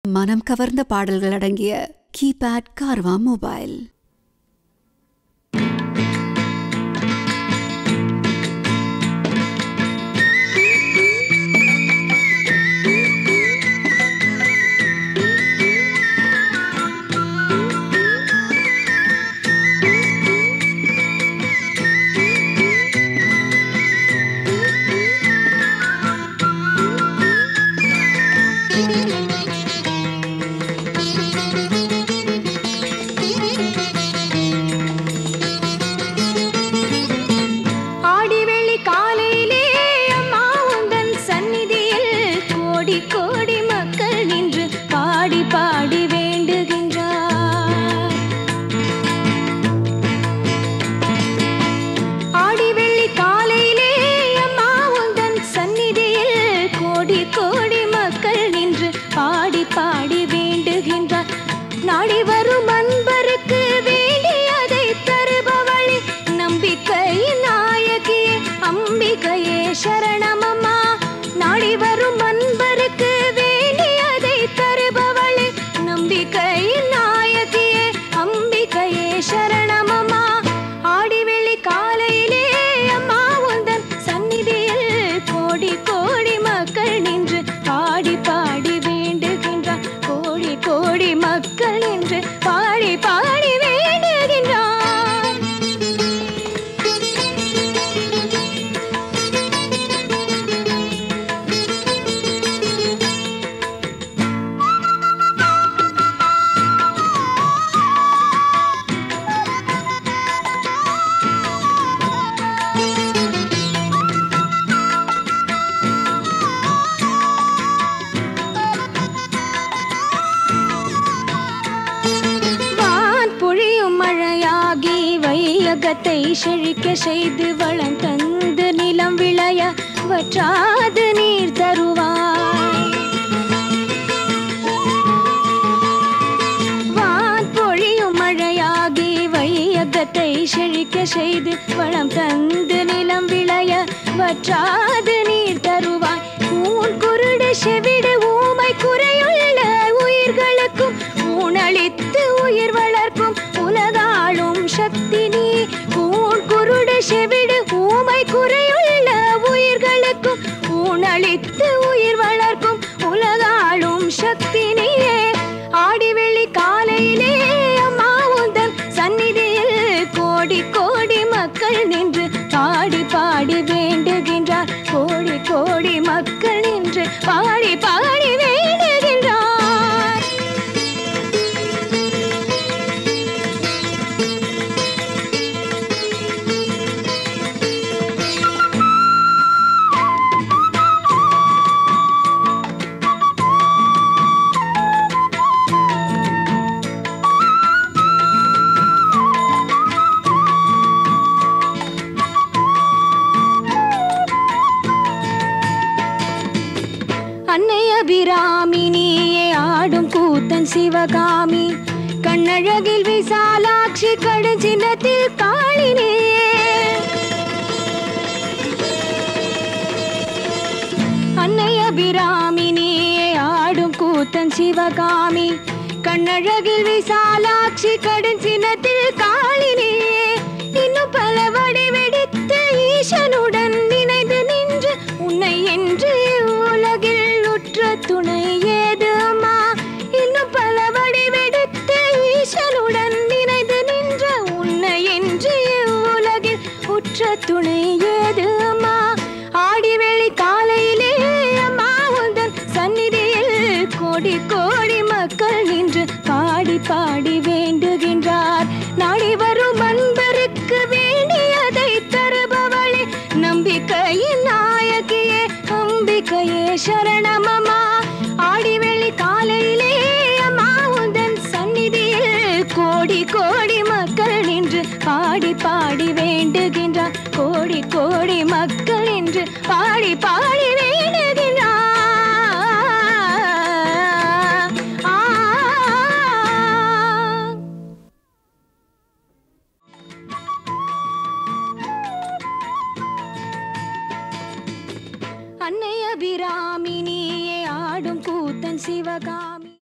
மனம் கவர்ந்த பாடல்கள் அடங்கிய கீபேட் கார்வா மொபைல் ஆடிவெள்ளி காலையிலே அம்மா உந்தன் சந்நிதியில் கோடி கோடி மக்கள் நின்று பாடி பாடி வேண்டுகின்றார் ஆடிவெள்ளி காலையிலே அம்மா உந்தன் சந்நிதியில் கோடி கோடி மக்கள் நின்று பாடி பாடி வேண்டுகின்றார் நாடி வரும் அன்பருக்கு வேண்டியதை தருபவளே நம்பிக்கையின் நாயகியே அம்பிகையே சரணமம்மா நாடி வரும் அன்பருக்கு வேண்டியதை தருபவளே நம்பிக்கையின் நாயகியே அம்பிகையே சரணமம்மா ஆடிவெள்ளி காலையிலே அம்மா உந்தன் சந்நிதியில் கோடி கோடி மக்கள் நின்று பாடி பாடி வேண்டுகின்றார் கோடி கோடி மக்கள் நின்று பாடி பாடி வேண்டுகின்றார் வான் பொழியும் மழையாகி வையகத்தை செழிக்க செய்து வளம் தந்து நிலம் விளைய வற்றாது நீர் தருவாய் வான் பொழியும் மழையாகி வையகத்தை செழிக்க செய்து வளம் தந்து நிலம் விளைய வற்றாது நீர் தருவாய் ஊன் குருடு செவிடு ஊமை குறையுள்ள உயிர்களுக்கும் ஊனளித்து உயிர் வளர்க்கும் உலகாளும் சக்தி நீ ஊன் குருடு செவிடு ஊமை குறையுள்ள உயிர்களுக்கும் ஊனளித்து உயிர் வளர்க்கும் உலகாளும் சக்தி நீயே ஆடிவெள்ளி காலையிலே அம்மா உந்தன் சந்நிதியில் கோடி கோடி மக்கள் நின்று பாடி பாடி வேண்டுகின்றார் கோடி கோடி மக்கள் நின்று பாடி பாடி வேண்டுகின்றார் அன்னை அபிராமினியே ஆடும் கூத்தன் சிவகாமி கண்ணழகில் விசாலாட்சி கடுஞ்சினத்தில் காளினியே அன்னை அபிராமினியே ஆடும் கூத்தன் சிவகாமி கண்ணழகில் விசாலாட்சி கடுஞ்சினத்தில் காளினியே இன்னும் பல வடிவெடுத்து ஈசனுடன் நினைந்து நின்று உன்னை என்று உலகில் உற்ற துணை ஏது அம்மா இன்னும் பல வடிவெடுத்து ஈசனுடன் நினைந்து நின்ற உன்னை என்று உலகில் உற்ற துணை ஏது அம்மா ஆடிவெளி காலையிலே அம்மா உந்தன் சந்நிதியில் கோடி கோடி மக்கள் நின்று பாடி பாடி